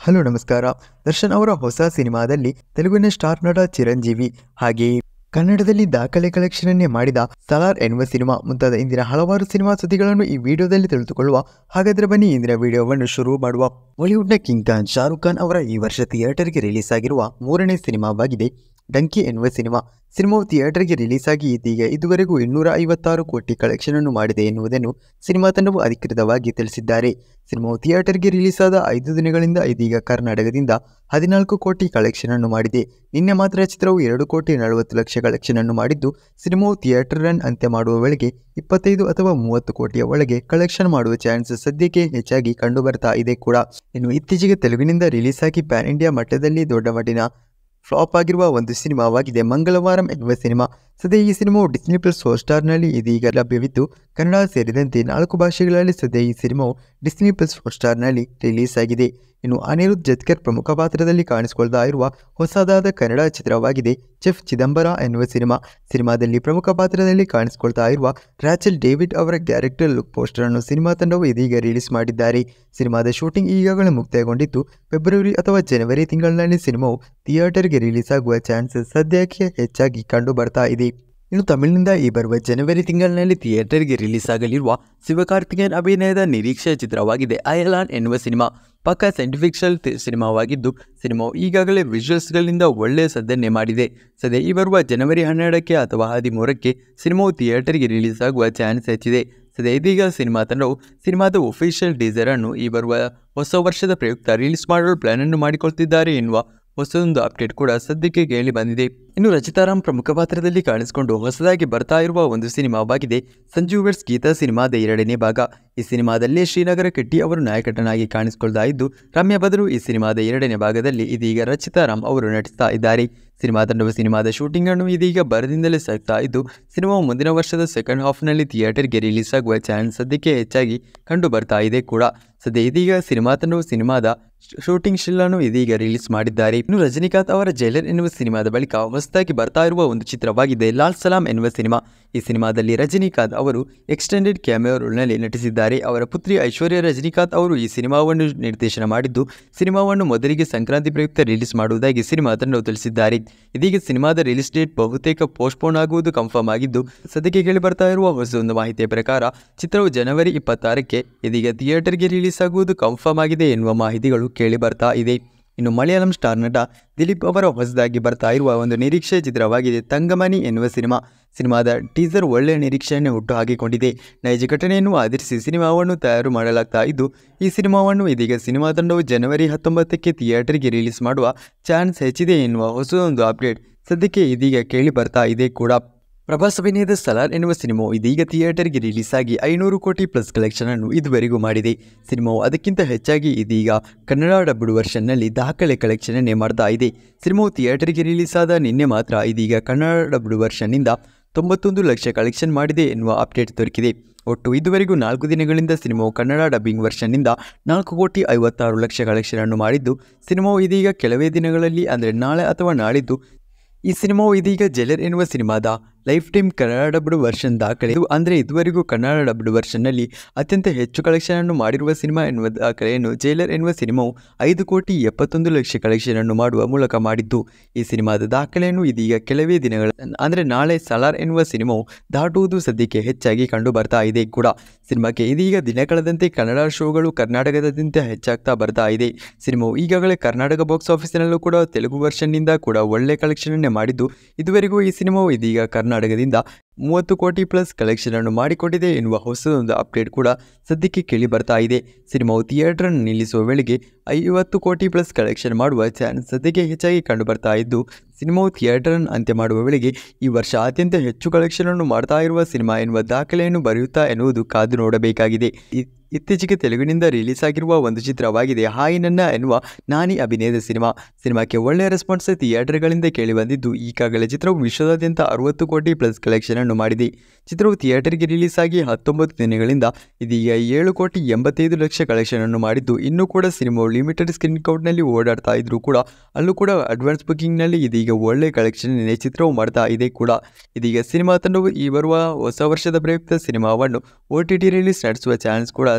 hello ನಮಸ್ಕಾರ ದರ್ಶನ್ ಅವರ ಹೊಸ ಸಿನಿಮಾದಲ್ಲಿ ತೆಲುಗಿನ ಸ್ಟಾರ್ ನಟ ಚಿರಂಜೀವಿ ಹಾಗೆಯೇ ಕನ್ನಡದಲ್ಲಿ ದಾಖಲೆ ಕಲೆಕ್ಷನ್ನೇ ಮಾಡಿದ ಸಲಾರ್ ಎನ್ನುವ ಸಿನಿಮಾ ಮುಂತಾದ ಇಂದಿನ ಹಲವಾರು ಸಿನಿಮಾ ಸುದ್ದಿಗಳನ್ನು ಈ ವಿಡಿಯೋದಲ್ಲಿ ತಿಳಿದುಕೊಳ್ಳುವ ಹಾಗಾದ್ರೆ ಬನ್ನಿ ಇಂದಿನ ವಿಡಿಯೋವನ್ನು ಶುರು ಮಾಡುವ ಬಾಲಿವುಡ್ನ ಕಿಂಗ್ ಖಾನ್ ಶಾರುಖ್ ಖಾನ್ ಅವರ ಈ ವರ್ಷ ಥಿಯೇಟರ್ಗೆ ರಿಲೀಸ್ ಆಗಿರುವ ಮೂರನೇ ಸಿನಿಮಾವಾಗಿದೆ ಡಂಕಿ ಎನ್ನುವ ಸಿನಿಮಾ ಸಿನಿಮಾವು ಥಿಯೇಟರ್ಗೆ ರಿಲೀಸ್ ಆಗಿ ಇದೀಗ ಇದುವರೆಗೂ ಇನ್ನೂರ ಐವತ್ತಾರು ಕೋಟಿ ಕಲೆಕ್ಷನ್ ಅನ್ನು ಮಾಡಿದೆ ಎನ್ನುವುದನ್ನು ಸಿನಿಮಾ ತಂಡವು ಅಧಿಕೃತವಾಗಿ ತಿಳಿಸಿದ್ದಾರೆ ಸಿನಿಮಾವು ಥಿಯೇಟರ್ಗೆ ರಿಲೀಸ್ ಆದ ಐದು ದಿನಗಳಿಂದ ಇದೀಗ ಕರ್ನಾಟಕದಿಂದ ಹದಿನಾಲ್ಕು ಕೋಟಿ ಕಲೆಕ್ಷನ್ ಅನ್ನು ಮಾಡಿದೆ ನಿನ್ನೆ ಮಾತ್ರ ಚಿತ್ರವು ಎರಡು ಕೋಟಿ ನಲವತ್ತು ಲಕ್ಷ ಕಲೆಕ್ಷನ್ ಅನ್ನು ಮಾಡಿದ್ದು ಸಿನಿಮಾವು ಥಿಯೇಟರ್ ರನ್ ಅಂತ್ಯ ಮಾಡುವ ವೇಳೆಗೆ ಇಪ್ಪತ್ತೈದು ಅಥವಾ ಮೂವತ್ತು ಕೋಟಿಯ ಒಳಗೆ ಕಲೆಕ್ಷನ್ ಮಾಡುವ ಚಾನ್ಸ್ ಸದ್ಯಕ್ಕೆ ಹೆಚ್ಚಾಗಿ ಕಂಡುಬರ್ತಾ ಇದೆ ಕೂಡ ಇನ್ನು ಇತ್ತೀಚೆಗೆ ತೆಲುಗಿನಿಂದ ರಿಲೀಸ್ ಆಗಿ ಪ್ಯಾನ್ ಇಂಡಿಯಾ ಮಟ್ಟದಲ್ಲಿ ದೊಡ್ಡ ಮಟ್ಟಿನ ಫ್ಲಾಪ್ ಆಗಿರುವ ಒಂದು ಸಿನಿಮಾವಾಗಿದೆ ಮಂಗಳವಾರಂ ಎನ್ನುವ ಸಿನಿಮಾ ಸದ್ಯ ಈ ಸಿನಿಮಾವು ಡಿಸ್ನಿ ಪ್ಲಸ್ ಸ್ಟಾರ್ನಲ್ಲಿ ಇದೀಗ ಲಭ್ಯವಿದ್ದು ಕನ್ನಡ ಸೇರಿದಂತೆ ನಾಲ್ಕು ಭಾಷೆಗಳಲ್ಲಿ ಸದ್ಯ ಈ ಸಿನಿಮಾವು ಡಿಸ್ನಿ ಪ್ಲಸ್ ಸ್ಟಾರ್ನಲ್ಲಿ ರಿಲೀಸ್ ಆಗಿದೆ ಇನ್ನು ಅನಿರುದ್ಧ್ ಜತ್ಕರ್ ಪ್ರಮುಖ ಪಾತ್ರದಲ್ಲಿ ಕಾಣಿಸಿಕೊಳ್ತಾ ಇರುವ ಹೊಸದಾದ ಕನ್ನಡ ಚಿತ್ರವಾಗಿದೆ ಚೆಫ್ ಚಿದಂಬರ ಎನ್ನುವ ಸಿನಿಮಾ ಸಿನಿಮಾದಲ್ಲಿ ಪ್ರಮುಖ ಪಾತ್ರದಲ್ಲಿ ಕಾಣಿಸಿಕೊಳ್ತಾ ಇರುವ ರಾಚಲ್ ಡೇವಿಡ್ ಅವರ ಕ್ಯಾರೆಕ್ಟರ್ ಲುಕ್ ಪೋಸ್ಟರ್ ಅನ್ನು ಸಿನಿಮಾ ತಂಡವು ಇದೀಗ ರಿಲೀಸ್ ಮಾಡಿದ್ದಾರೆ ಸಿನಿಮಾದ ಶೂಟಿಂಗ್ ಈಗಾಗಲೇ ಮುಕ್ತಾಯಗೊಂಡಿದ್ದು ಫೆಬ್ರವರಿ ಅಥವಾ ಜನವರಿ ತಿಂಗಳಿನಲ್ಲಿ ಸಿನಿಮಾವು ಥಿಯೇಟರ್ಗೆ ರಿಲೀಸ್ ಆಗುವ ಚಾನ್ಸಸ್ ಸದ್ಯಕ್ಕೆ ಹೆಚ್ಚಾಗಿ ಕಂಡು ಬರ್ತಾ ಇದೆ ಇನ್ನು ತಮಿಳಿನಿಂದ ಈ ಬರುವ ಜನವರಿ ತಿಂಗಳಿನಲ್ಲಿ ಥಿಯೇಟರ್ಗೆ ರಿಲೀಸ್ ಆಗಲಿರುವ ಶಿವಕಾರ್ತಿಕೇಯನ್ ಅಭಿನಯದ ನಿರೀಕ್ಷೆಯ ಚಿತ್ರವಾಗಿದೆ ಅಯಲಾನ್ ಎನ್ನುವ ಸಿನಿಮಾ ಪಕ್ಕ ಸೈಂಟಿಫಿಕ್ಷಲ್ ಸಿನಿಮಾವಾಗಿದ್ದು ಸಿನಿಮಾವು ಈಗಾಗಲೇ ವಿಜುವಲ್ಸ್ಗಳಿಂದ ಒಳ್ಳೆಯ ಸದ್ದನ್ನೇ ಮಾಡಿದೆ ಸದ್ಯ ಈ ಬರುವ ಜನವರಿ ಹನ್ನೆರಡಕ್ಕೆ ಅಥವಾ ಹದಿಮೂರಕ್ಕೆ ಸಿನಿಮಾವು ಥಿಯೇಟರ್ಗೆ ರಿಲೀಸ್ ಆಗುವ ಚಾನ್ಸ್ ಹೆಚ್ಚಿದೆ ಸದ್ಯ ಇದೀಗ ಸಿನಿಮಾ ತಂಡವು ಸಿನಿಮಾದ ಒಫಿಷಿಯಲ್ ಟೀಸರ್ ಅನ್ನು ಈ ಬರುವ ಹೊಸ ವರ್ಷದ ಪ್ರಯುಕ್ತ ರಿಲೀಸ್ ಮಾಡಲು ಪ್ಲಾನ್ ಅನ್ನು ಮಾಡಿಕೊಳ್ತಿದ್ದಾರೆ ಎನ್ನುವ ಹೊಸದೊಂದು ಅಪ್ಡೇಟ್ ಕೂಡ ಸದ್ಯಕ್ಕೆ ಕೇಳಿ ಬಂದಿದೆ ಇನ್ನು ರಚಿತಾರಾಮ್ ಪ್ರಮುಖ ಪಾತ್ರದಲ್ಲಿ ಕಾಣಿಸಿಕೊಂಡು ಹೊಸದಾಗಿ ಬರ್ತಾ ಇರುವ ಒಂದು ಸಿನಿಮಾವಾಗಿದೆ ಸಂಜು ವೆಟ್ಸ್ ಗೀತಾ ಸಿನಿಮಾದ ಎರಡನೇ ಭಾಗ ಈ ಸಿನಿಮಾದಲ್ಲಿ ಶ್ರೀನಗರ ಕೆಟ್ಟಿ ಅವರು ನಾಯಕಟನಾಗಿ ಕಾಣಿಸಿಕೊಳ್ತಾ ಇದ್ದು ರಮ್ಯಾ ಬದರು ಈ ಸಿನಿಮಾದ ಎರಡನೇ ಭಾಗದಲ್ಲಿ ಇದೀಗ ರಚಿತಾರಾಮ್ ಅವರು ನಟಿಸ್ತಾ ಇದ್ದಾರೆ ಸಿನಿಮಾ ತಂಡವು ಸಿನಿಮಾದ ಶೂಟಿಂಗ್ ಅನ್ನು ಇದೀಗ ಬರದಿಂದಲೇ ಸಾಗ್ತಾ ಇದ್ದು ಸಿನಿಮಾವು ಮುಂದಿನ ವರ್ಷದ ಸೆಕೆಂಡ್ ಹಾಫ್ನಲ್ಲಿ ಥಿಯೇಟರ್ಗೆ ರಿಲೀಸ್ ಆಗುವ ಚಾನ್ಸ್ ಸದ್ಯಕ್ಕೆ ಹೆಚ್ಚಾಗಿ ಕಂಡು ಬರ್ತಾ ಇದೆ ಕೂಡ ಸದ್ಯ ಇದೀಗ ಸಿನಿಮಾ ತಂಡವು ಸಿನಿಮಾದ ಶೂಟಿಂಗ್ ಶಿಲ್ಲನ್ನು ಇದೀಗ ರಿಲೀಸ್ ಮಾಡಿದ್ದಾರೆ ಇನ್ನು ರಜನಿಕಾಂತ್ ಅವರ ಜೈಲರ್ ಎನ್ನುವ ಸಿನಿಮಾದ ಬಳಿಕ ಹೊಸದಾಗಿ ಬರ್ತಾ ಇರುವ ಒಂದು ಚಿತ್ರವಾಗಿದೆ ಲಾಲ್ ಸಲಾಂ ಎನ್ನುವ ಸಿನಿಮಾ ಈ ಸಿನಿಮಾದಲ್ಲಿ ರಜನಿಕಾಂತ್ ಅವರು ಎಕ್ಸ್ಟೆಂಡೆಡ್ ಕ್ಯಾಮಿಯೋ ರೋಲ್ನಲ್ಲಿ ನಟಿಸಿದ್ದಾರೆ ಅವರ ಪುತ್ರಿ ಐಶ್ವರ್ಯ ರಜನಿಕಾಂತ್ ಅವರು ಈ ಸಿನಿಮಾವನ್ನು ನಿರ್ದೇಶನ ಮಾಡಿದ್ದು ಸಿನಿಮಾವನ್ನು ಮೊದಲಿಗೆ ಸಂಕ್ರಾಂತಿ ಪ್ರಯುಕ್ತ ರಿಲೀಸ್ ಮಾಡುವುದಾಗಿ ಸಿನಿಮಾ ತಂಡವು ತಿಳಿಸಿದ್ದಾರೆ ಇದೀಗ ಸಿನಿಮಾದ ರಿಲೀಸ್ ಡೇಟ್ ಬಹುತೇಕ ಪೋಸ್ಟ್ಪೋನ್ ಆಗುವುದು ಕನ್ಫರ್ಮ್ ಆಗಿದ್ದು ಸದ್ಯಕ್ಕೆ ಕೇಳಿ ಬರ್ತಾ ಇರುವ ಹೊಸದೊಂದು ಮಾಹಿತಿಯ ಪ್ರಕಾರ ಚಿತ್ರವು ಜನವರಿ ಇಪ್ಪತ್ತಾರಕ್ಕೆ ಇದೀಗ ಥಿಯೇಟರ್ಗೆ ರಿಲೀಸ್ ಆಗುವುದು ಕನ್ಫರ್ಮ್ ಆಗಿದೆ ಎನ್ನುವ ಮಾಹಿತಿಗಳು ಕೇಳಿ ಬರ್ತಾ ಇದೆ ಇನ್ನು ಮಲಯಾಳಂ ಸ್ಟಾರ್ ನಟ ದಿಲೀಪ್ ಅವರ ಹೊಸದಾಗಿ ಬರ್ತಾ ಇರುವ ಒಂದು ನಿರೀಕ್ಷೆ ಚಿತ್ರವಾಗಿದೆ ತಂಗಮನಿ ಎನ್ನುವ ಸಿನಿಮಾ ಸಿನಿಮಾದ ಟೀಸರ್ ಒಳ್ಳೆಯ ನಿರೀಕ್ಷೆಯನ್ನು ಹುಟ್ಟು ಹಾಕಿಕೊಂಡಿದೆ ನೈಜ ಘಟನೆಯನ್ನು ಆಧರಿಸಿ ಸಿನಿಮಾವನ್ನು ತಯಾರು ಮಾಡಲಾಗ್ತಾ ಇದ್ದು ಈ ಸಿನಿಮಾವನ್ನು ಇದೀಗ ಸಿನಿಮಾ ತಂಡವು ಜನವರಿ ಹತ್ತೊಂಬತ್ತಕ್ಕೆ ಥಿಯೇಟರ್ಗೆ ರಿಲೀಸ್ ಮಾಡುವ ಚಾನ್ಸ್ ಹೆಚ್ಚಿದೆ ಎನ್ನುವ ಹೊಸದೊಂದು ಅಪ್ಡೇಟ್ ಸದ್ಯಕ್ಕೆ ಇದೀಗ ಕೇಳಿ ಬರ್ತಾ ಇದೆ ಕೂಡ ಪ್ರಭಾಸ್ ಅಭಿನಯದ ಸಲಾರ್ ಎನ್ನುವ ಸಿನಿಮಾವು ಇದೀಗ ಥಿಯೇಟರ್ಗೆ ರಿಲೀಸ್ ಆಗಿ ಐನೂರು ಕೋಟಿ ಪ್ಲಸ್ ಕಲೆಕ್ಷನ್ ಅನ್ನು ಇದುವರೆಗೂ ಮಾಡಿದೆ ಸಿನಿಮಾವು ಅದಕ್ಕಿಂತ ಹೆಚ್ಚಾಗಿ ಇದೀಗ ಕನ್ನಡ ಡಬ್ಡ್ ವರ್ಷನ್ನಲ್ಲಿ ದಾಖಲೆ ಕಲೆಕ್ಷನ್ ಅನ್ನೇ ಮಾಡ್ತಾ ಇದೆ ಸಿನಿಮಾವು ಥಿಯೇಟರ್ಗೆ ರಿಲೀಸ್ ಆದ ನಿನ್ನೆ ಮಾತ್ರ ಇದೀಗ ಕನ್ನಡ ಡಬ್ಡ್ ವರ್ಷನ್ನಿಂದ ತೊಂಬತ್ತೊಂದು ಲಕ್ಷ ಕಲೆಕ್ಷನ್ ಮಾಡಿದೆ ಎನ್ನುವ ಅಪ್ಡೇಟ್ ದೊರಕಿದೆ ಒಟ್ಟು ಇದುವರೆಗೂ ನಾಲ್ಕು ದಿನಗಳಿಂದ ಸಿನಿಮಾವು ಕನ್ನಡ ಡಬ್ಬಿಂಗ್ ವರ್ಷನ್ನಿಂದ ನಾಲ್ಕು ಕೋಟಿ ಐವತ್ತಾರು ಲಕ್ಷ ಕಲೆಕ್ಷನ್ ಅನ್ನು ಮಾಡಿದ್ದು ಸಿನಿಮಾವು ಇದೀಗ ಕೆಲವೇ ದಿನಗಳಲ್ಲಿ ಅಂದರೆ ನಾಳೆ ಅಥವಾ ನಾಳಿದ್ದು ಈ ಸಿನಿಮಾವು ಇದೀಗ ಜೈಲರ್ ಎನ್ನುವ ಸಿನಿಮಾದ lifetime Kannada dubbed version ದಾಖಲೆ ಇದು ಅಂದರೆ ಇದುವರೆಗೂ ಕನ್ನಡ ಡಬ್ಡ್ ವರ್ಷನ್ನಲ್ಲಿ ಅತ್ಯಂತ ಹೆಚ್ಚು ಕಲೆಕ್ಷನ್ ಅನ್ನು ಮಾಡಿರುವ ಸಿನಿಮಾ ಎನ್ನುವ ದಾಖಲೆಯನ್ನು ಜೈಲರ್ ಎನ್ನುವ ಸಿನಿಮಾವು ಐದು ಕೋಟಿ ಎಪ್ಪತ್ತೊಂದು ಲಕ್ಷ ಕಲೆಕ್ಷನ್ ಅನ್ನು ಮಾಡುವ ಮೂಲಕ ಮಾಡಿದ್ದು ಈ ಸಿನಿಮಾದ ದಾಖಲೆಯನ್ನು ಇದೀಗ ಕೆಲವೇ ದಿನಗಳ ಅಂದರೆ ನಾಳೆ ಸಲಾರ್ ಎನ್ನುವ ಸಿನಿಮಾವು ದಾಟುವುದು ಸದ್ಯಕ್ಕೆ ಹೆಚ್ಚಾಗಿ ಕಂಡು ಬರ್ತಾ ಇದೆ ಕೂಡ ಸಿನಿಮಾಕ್ಕೆ ಇದೀಗ ದಿನ ಕಳೆದಂತೆ ಕನ್ನಡ ಶೋಗಳು ಕರ್ನಾಟಕದಾದ್ಯಂತ ಹೆಚ್ಚಾಗ್ತಾ ಬರ್ತಾ ಇದೆ ಸಿನಿಮಾವು ಈಗಾಗಲೇ ಕರ್ನಾಟಕ ಬಾಕ್ಸ್ ಆಫೀಸಿನಲ್ಲೂ ಕೂಡ ತೆಲುಗು ವರ್ಷನ್ನಿಂದ ಕೂಡ ಒಳ್ಳೆ ಕಲೆಕ್ಷನ್ ಮಾಡಿದ್ದು ಇದುವರೆಗೂ ಈ ಸಿನಿಮಾವು ಇದೀಗ ಕರ್ನಾಟಕದಿಂದ ಮೂವತ್ತು ಕೋಟಿ ಪ್ಲಸ್ ಕಲೆಕ್ಷನ್ ಅನ್ನು ಮಾಡಿಕೊಂಡಿದೆ ಎನ್ನುವ ಹೊಸದೊಂದು ಅಪ್ಡೇಟ್ ಕೂಡ ಸದ್ಯಕ್ಕೆ ಕೇಳಿ ಬರ್ತಾ ಇದೆ ಸಿನಿಮಾವು ಥಿಯೇಟರ್ ಅನ್ನು ನಿಲ್ಲಿಸುವ ವೇಳೆಗೆ ಐವತ್ತು ಕೋಟಿ ಪ್ಲಸ್ ಕಲೆಕ್ಷನ್ ಮಾಡುವ ಚಾನ್ಸ್ ಸದ್ಯಕ್ಕೆ ಹೆಚ್ಚಾಗಿ ಕಂಡು ಬರ್ತಾ ಇದ್ದು ಸಿನಿಮಾವು ಥಿಯೇಟರ್ ಅನ್ನು ಅಂತ್ಯ ಮಾಡುವ ವೇಳೆಗೆ ಈ ವರ್ಷ ಅತ್ಯಂತ ಹೆಚ್ಚು ಕಲೆಕ್ಷನ್ ಅನ್ನು ಮಾಡ್ತಾ ಇರುವ ಸಿನಿಮಾ ಎನ್ನುವ ದಾಖಲೆಯನ್ನು ಬರೆಯುತ್ತಾ ಎನ್ನುವುದು ಕಾದು ನೋಡಬೇಕಾಗಿದೆ ಇತ್ತೀಚೆಗೆ ತೆಲುಗಿನಿಂದ ರಿಲೀಸ್ ಆಗಿರುವ ಒಂದು ಚಿತ್ರವಾಗಿದೆ ಹಾಯ್ ನನ್ನ ಎನ್ನುವ ನಾನಿ ಅಭಿನಯದ ಸಿನಿಮಾ ಸಿನಿಮಾಕ್ಕೆ ಒಳ್ಳೆಯ ರೆಸ್ಪಾನ್ಸ್ ಥಿಯೇಟರ್ಗಳಿಂದ ಕೇಳಿಬಂದಿದ್ದು ಈಗಾಗಲೇ ಚಿತ್ರವು ವಿಶ್ವದಾದ್ಯಂತ ಅರವತ್ತು ಕೋಟಿ ಪ್ಲಸ್ ಕಲೆಕ್ಷನ್ ಅನ್ನು ಮಾಡಿದೆ ಚಿತ್ರವು ಥಿಯೇಟರ್ಗೆ ರಿಲೀಸ್ ಆಗಿ ಹತ್ತೊಂಬತ್ತು ದಿನಗಳಿಂದ ಇದೀಗ ಏಳು ಕೋಟಿ ಎಂಬತ್ತೈದು ಲಕ್ಷ ಕಲೆಕ್ಷನ್ ಅನ್ನು ಮಾಡಿದ್ದು ಇನ್ನೂ ಕೂಡ ಸಿನಿಮಾವು ಲಿಮಿಟೆಡ್ ಸ್ಕ್ರೀನ್ ಕೌಂಟ್ನಲ್ಲಿ ಓಡಾಡ್ತಾ ಇದ್ರೂ ಕೂಡ ಅಲ್ಲೂ ಕೂಡ ಅಡ್ವಾನ್ಸ್ ಬುಕಿಂಗ್ನಲ್ಲಿ ಇದೀಗ ಒಳ್ಳೆ ಕಲೆಕ್ಷನ್ ಚಿತ್ರವು ಮಾಡ್ತಾ ಇದೆ ಕೂಡ ಇದೀಗ ಸಿನಿಮಾ ತಂಡವು ಈ ಬರುವ ಹೊಸ ವರ್ಷದ ಪ್ರಯುಕ್ತ ಸಿನಿಮಾವನ್ನು ಒ ಟಿ ಟಿ ರಿಲೀಸ್ ನಡೆಸುವ ಚಾನ್ಸ್ ಕೂಡ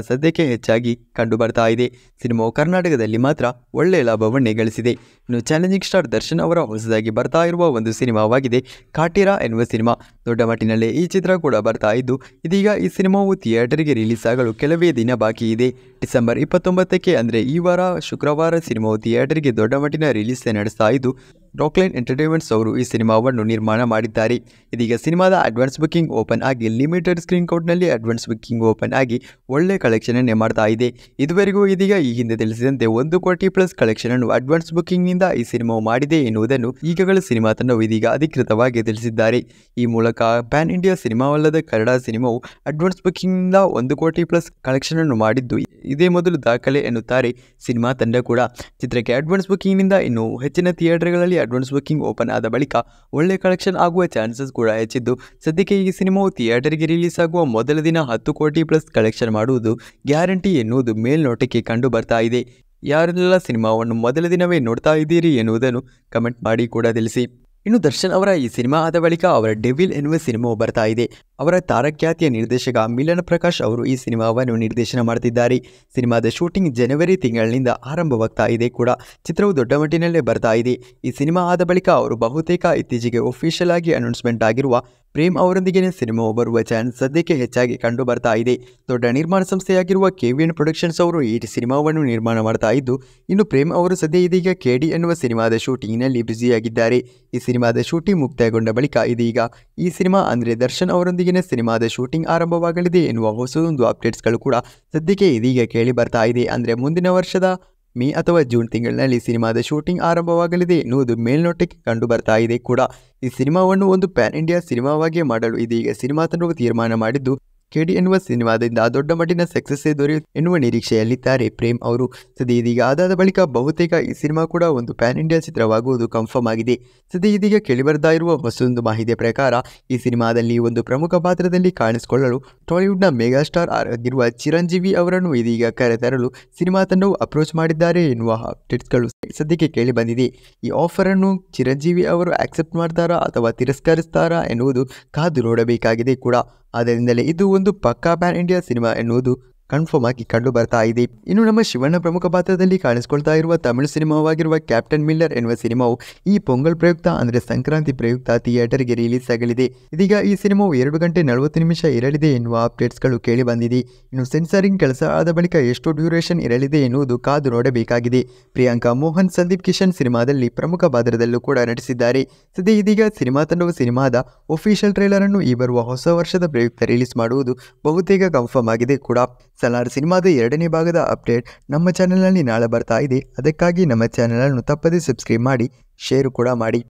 ಸದ್ಯಕ್ಕೆ ಹೆಚ್ಚಾಗಿ ಕಂಡು ಬರ್ತಾ ಇದೆ ಸಿನಿಮಾವು ಕರ್ನಾಟಕದಲ್ಲಿ ಮಾತ್ರ ಒಳ್ಳೆಯ ಲಾಭವನ್ನೇ ಗಳಿಸಿದೆ ಇನ್ನು ಚಾಲೆಂಜಿಂಗ್ ಸ್ಟಾರ್ ದರ್ಶನ್ ಅವರ ಹೊಸದಾಗಿ ಬರ್ತಾ ಇರುವ ಒಂದು ಸಿನಿಮಾವಾಗಿದೆ ಕಾಟೀರ ಎನ್ನುವ ಸಿನಿಮಾ ದೊಡ್ಡ ಮಟ್ಟಿನಲ್ಲಿ ಈ ಚಿತ್ರ ಕೂಡ ಬರ್ತಾ ಇದ್ದು ಇದೀಗ ಈ ಸಿನಿಮಾವು ಥಿಯೇಟರ್ಗೆ ರಿಲೀಸ್ ಆಗಲು ಕೆಲವೇ ದಿನ ಬಾಕಿ ಇದೆ ಡಿಸೆಂಬರ್ ಇಪ್ಪತ್ತೊಂಬತ್ತಕ್ಕೆ ಅಂದರೆ ಈ ವಾರ ಶುಕ್ರವಾರ ಸಿನಿಮಾವು ಥಿಯೇಟರ್ಗೆ ದೊಡ್ಡ ಮಟ್ಟಿನ ರಿಲೀಸ್ ನಡೆಸ್ತಾ ಇದ್ದು ರಾಕ್ಲೈನ್ ಎಂಟರ್ಟೈನ್ಮೆಂಟ್ಸ್ ಅವರು ಈ ಸಿನಿಮಾವನ್ನು ನಿರ್ಮಾಣ ಮಾಡಿದ್ದಾರೆ ಇದೀಗ ಸಿನಿಮಾದ ಅಡ್ವಾನ್ಸ್ ಬುಕ್ಕಿಂಗ್ ಓಪನ್ ಆಗಿ ಲಿಮಿಟೆಡ್ ಸ್ಕ್ರೀನ್ ಕೌಟ್ನಲ್ಲಿ ಅಡ್ವಾನ್ಸ್ ಬುಕ್ಕಿಂಗ್ ಓಪನ್ ಆಗಿ ಒಳ್ಳೆ ಕಲೆಕ್ಷನನ್ನೇ ಮಾಡ್ತಾ ಇದೆ ಇದುವರೆಗೂ ಇದೀಗ ಈ ಹಿಂದೆ ತಿಳಿಸಿದಂತೆ ಒಂದು ಕೋಟಿ ಪ್ಲಸ್ ಕಲೆಕ್ಷನ್ ಅನ್ನು ಅಡ್ವಾನ್ಸ್ ಬುಕ್ಕಿಂಗ್ನಿಂದ ಈ ಸಿನಿಮಾವು ಮಾಡಿದೆ ಎನ್ನುವುದನ್ನು ಈಗಾಗಲೇ ಸಿನಿಮಾ ತಂಡವು ಇದೀಗ ಅಧಿಕೃತವಾಗಿ ತಿಳಿಸಿದ್ದಾರೆ ಈ ಮೂಲಕ ಪ್ಯಾನ್ ಇಂಡಿಯಾ ಸಿನಿಮಾವಲ್ಲದ ಕನ್ನಡ ಸಿನಿಮಾವು ಅಡ್ವಾನ್ಸ್ ಬುಕ್ಕಿಂಗ್ನಿಂದ ಒಂದು ಕೋಟಿ ಪ್ಲಸ್ ಕಲೆಕ್ಷನ್ ಅನ್ನು ಮಾಡಿದ್ದು ಇದೇ ಮೊದಲು ದಾಖಲೆ ಎನ್ನುತ್ತಾರೆ ಸಿನಿಮಾ ತಂಡ ಕೂಡ ಚಿತ್ರಕ್ಕೆ ಅಡ್ವಾನ್ಸ್ ಬುಕ್ಕಿಂಗ್ನಿಂದ ಇನ್ನು ಹೆಚ್ಚಿನ ಥಿಯೇಟರ್ಗಳಲ್ಲಿ ಅಡ್ವಾನ್ಸ್ ಬುಕ್ಕಿಂಗ್ ಓಪನ್ ಆದ ಬಳಿಕ ಒಳ್ಳೆ ಕಲೆಕ್ಷನ್ ಆಗುವ ಚಾನ್ಸಸ್ ಕೂಡ ಹೆಚ್ಚಿದ್ದು ಸದ್ಯಕ್ಕೆ ಈ ಸಿನಿಮಾವು ಥಿಯೇಟರ್ಗೆ ರಿಲೀಸ್ ಆಗುವ ಮೊದಲ ದಿನ ಹತ್ತು ಕೋಟಿ ಪ್ಲಸ್ ಕಲೆಕ್ಷನ್ ಮಾಡುವುದು ಗ್ಯಾರಂಟಿ ಎನ್ನುವುದು ಮೇಲ್ನೋಟಕ್ಕೆ ಕಂಡು ಬರ್ತಾ ಇದೆ ಯಾರೆಲ್ಲ ಸಿನಿಮಾವನ್ನು ಮೊದಲ ದಿನವೇ ನೋಡ್ತಾ ಇದ್ದೀರಿ ಎನ್ನುವುದನ್ನು ಕಮೆಂಟ್ ಮಾಡಿ ಕೂಡ ತಿಳಿಸಿ ಇನ್ನು ದರ್ಶನ್ ಅವರ ಈ ಸಿನಿಮಾ ಆದ ಬಳಿಕ ಅವರ ಡೆವಿಲ್ ಎನ್ನುವ ಸಿನಿಮಾವು ಬರ್ತಾ ಇದೆ ಅವರ ತಾರಖ್ಯಾತಿಯ ನಿರ್ದೇಶಕ ಮಿಲನ್ ಪ್ರಕಾಶ್ ಅವರು ಈ ಸಿನಿಮಾವನ್ನು ನಿರ್ದೇಶನ ಮಾಡ್ತಿದ್ದಾರೆ ಸಿನಿಮಾದ ಶೂಟಿಂಗ್ ಜನವರಿ ತಿಂಗಳಿನಿಂದ ಆರಂಭವಾಗ್ತಾ ಇದೆ ಕೂಡ ಚಿತ್ರವು ದೊಡ್ಡ ಮಟ್ಟಿನಲ್ಲೇ ಬರ್ತಾ ಇದೆ ಈ ಸಿನಿಮಾ ಆದ ಬಳಿಕ ಅವರು ಬಹುತೇಕ ಇತ್ತೀಚೆಗೆ ಒಫಿಷಿಯಲ್ ಆಗಿ ಅನೌನ್ಸ್ಮೆಂಟ್ ಆಗಿರುವ ಪ್ರೇಮ್ ಅವರೊಂದಿಗೆ ಸಿನಿಮಾವು ಬರುವ ಚಾನ್ಸ್ ಸದ್ಯಕ್ಕೆ ಹೆಚ್ಚಾಗಿ ಕಂಡು ಬರ್ತಾ ಇದೆ ದೊಡ್ಡ ನಿರ್ಮಾಣ ಸಂಸ್ಥೆಯಾಗಿರುವ ಕೆವಿಎನ್ ಪ್ರೊಡಕ್ಷನ್ಸ್ ಅವರು ಈ ಸಿನಿಮಾವನ್ನು ನಿರ್ಮಾಣ ಮಾಡ್ತಾ ಇದ್ದು ಇನ್ನು ಪ್ರೇಮ್ ಅವರು ಸದ್ಯ ಇದೀಗ ಕೆಡಿ ಎನ್ನುವ ಸಿನಿಮಾದ ಶೂಟಿಂಗ್ನಲ್ಲಿ ಬ್ಯುಸಿಯಾಗಿದ್ದಾರೆ ಈ ಸಿನಿಮಾದ ಶೂಟಿಂಗ್ ಮುಕ್ತಾಯಗೊಂಡ ಬಳಿಕ ಇದೀಗ ಈ ಸಿನಿಮಾ ಅಂದರೆ ದರ್ಶನ್ ಅವರೊಂದಿಗಿನ ಸಿನಿಮಾದ ಶೂಟಿಂಗ್ ಆರಂಭವಾಗಲಿದೆ ಎನ್ನುವ ಹೊಸದೊಂದು ಅಪ್ಡೇಟ್ಸ್ಗಳು ಕೂಡ ಸದ್ಯಕ್ಕೆ ಇದೀಗ ಕೇಳಿ ಬರ್ತಾ ಇದೆ ಅಂದರೆ ಮುಂದಿನ ವರ್ಷದ ಮೇ ಅಥವಾ ಜೂನ್ ತಿಂಗಳಿನಲ್ಲಿ ಸಿನಿಮಾದ ಶೂಟಿಂಗ್ ಆರಂಭವಾಗಲಿದೆ ಎನ್ನುವುದು ಮೇಲ್ನೋಟಕ್ಕೆ ಕಂಡು ಬರ್ತಾ ಇದೆ ಕೂಡ ಈ ಸಿನಿಮಾವನ್ನು ಒಂದು ಪ್ಯಾನ್ ಇಂಡಿಯಾ ಸಿನಿಮಾವಾಗಿ ಮಾಡಲು ಇದೀಗ ಸಿನಿಮಾ ತಂಡವು ತೀರ್ಮಾನ ಮಾಡಿದ್ದು ಕೆಡಿ ಎನ್ನುವ ಸಿನಿಮಾದಿಂದ ದೊಡ್ಡ ಮಟ್ಟಿನ ಸಕ್ಸಸ್ಸೇ ದೊರೆಯು ಎನ್ನುವ ನಿರೀಕ್ಷೆಯಲ್ಲಿದ್ದಾರೆ ಪ್ರೇಮ್ ಅವರು ಸದ್ಯ ಇದೀಗ ಅದಾದ ಬಳಿಕ ಬಹುತೇಕ ಈ ಸಿನಿಮಾ ಕೂಡ ಒಂದು ಪ್ಯಾನ್ ಇಂಡಿಯಾ ಚಿತ್ರವಾಗುವುದು ಕನ್ಫರ್ಮ್ ಆಗಿದೆ ಸದ್ಯ ಇದೀಗ ಕೇಳಿಬರ್ತಾ ಇರುವ ಹೊಸದೊಂದು ಮಾಹಿತಿಯ ಪ್ರಕಾರ ಈ ಸಿನಿಮಾದಲ್ಲಿ ಒಂದು ಪ್ರಮುಖ ಪಾತ್ರದಲ್ಲಿ ಕಾಣಿಸಿಕೊಳ್ಳಲು ಟಾಲಿವುಡ್ನ ಮೆಗಾ ಸ್ಟಾರ್ ಆಗಿರುವ ಚಿರಂಜೀವಿ ಅವರನ್ನು ಇದೀಗ ಕರೆತರಲು ಸಿನಿಮಾ ತಂಡವು ಅಪ್ರೋಚ್ ಮಾಡಿದ್ದಾರೆ ಎನ್ನುವ ಅಪ್ಡೇಟ್ಸ್ಗಳು ಸದ್ಯಕ್ಕೆ ಕೇಳಿ ಬಂದಿದೆ ಈ ಆಫರನ್ನು ಚಿರಂಜೀವಿ ಅವರು ಆಕ್ಸೆಪ್ಟ್ ಮಾಡ್ತಾರಾ ಅಥವಾ ತಿರಸ್ಕರಿಸ್ತಾರಾ ಎನ್ನುವುದು ಕಾದು ನೋಡಬೇಕಾಗಿದೆ ಕೂಡ ಆದ್ದರಿಂದಲೇ ಇದು ಒಂದು ಪಕ್ಕಾ ಪ್ಯಾನ್ ಇಂಡಿಯಾ ಸಿನಿಮಾ ಎನ್ನುವುದು ಕನ್ಫರ್ಮ್ ಆಗಿ ಕಂಡು ಬರ್ತಾ ಇದೆ ಇನ್ನು ನಮ್ಮ ಶಿವಣ್ಣ ಪ್ರಮುಖ ಪಾತ್ರದಲ್ಲಿ ಕಾಣಿಸಿಕೊಳ್ತಾ ಇರುವ ತಮಿಳು ಸಿನಿಮಾವಾಗಿರುವ ಕ್ಯಾಪ್ಟನ್ ಮಿಲ್ಲರ್ ಎನ್ನುವ ಸಿನಿಮಾವು ಈ ಪೊಂಗಲ್ ಪ್ರಯುಕ್ತ ಅಂದರೆ ಸಂಕ್ರಾಂತಿ ಪ್ರಯುಕ್ತ ಥಿಯೇಟರ್ಗೆ ರಿಲೀಸ್ ಆಗಲಿದೆ ಇದೀಗ ಈ ಸಿನಿಮಾವು ಎರಡು ಗಂಟೆ ನಲವತ್ತು ನಿಮಿಷ ಇರಲಿದೆ ಎನ್ನುವ ಅಪ್ಡೇಟ್ಸ್ಗಳು ಕೇಳಿ ಬಂದಿದೆ ಇನ್ನು ಸೆನ್ಸಾರಿಂಗ್ ಕೆಲಸ ಆದ ಬಳಿಕ ಎಷ್ಟು ಡ್ಯೂರೇಷನ್ ಇರಲಿದೆ ಎನ್ನುವುದು ಕಾದು ನೋಡಬೇಕಾಗಿದೆ ಪ್ರಿಯಾಂಕಾ ಮೋಹನ್ ಸಂದೀಪ್ ಕಿಶನ್ ಸಿನಿಮಾದಲ್ಲಿ ಪ್ರಮುಖ ಪಾತ್ರದಲ್ಲೂ ಕೂಡ ನಟಿಸಿದ್ದಾರೆ ಸದ್ಯ ಇದೀಗ ಸಿನಿಮಾ ತಂಡವು ಸಿನಿಮಾದ ಒಫಿಷಿಯಲ್ ಟ್ರೈಲರ್ ಅನ್ನು ಈ ಬರುವ ಹೊಸ ವರ್ಷದ ಪ್ರಯುಕ್ತ ರಿಲೀಸ್ ಮಾಡುವುದು ಬಹುತೇಕ ಕನ್ಫರ್ಮ್ ಆಗಿದೆ ಕೂಡ ಸಲಾರ್ ಸಿನಿಮಾದ ಎರಡನೇ ಭಾಗದ ಅಪ್ಡೇಟ್ ನಮ್ಮ ಚಾನೆಲ್ನಲ್ಲಿ ನಾಳೆ ಬರ್ತಾ ಇದೆ ಅದಕ್ಕಾಗಿ ನಮ್ಮ ಚಾನೆಲನ್ನು ತಪ್ಪದೇ ಸಬ್ಸ್ಕ್ರೈಬ್ ಮಾಡಿ ಶೇರು ಕೂಡ ಮಾಡಿ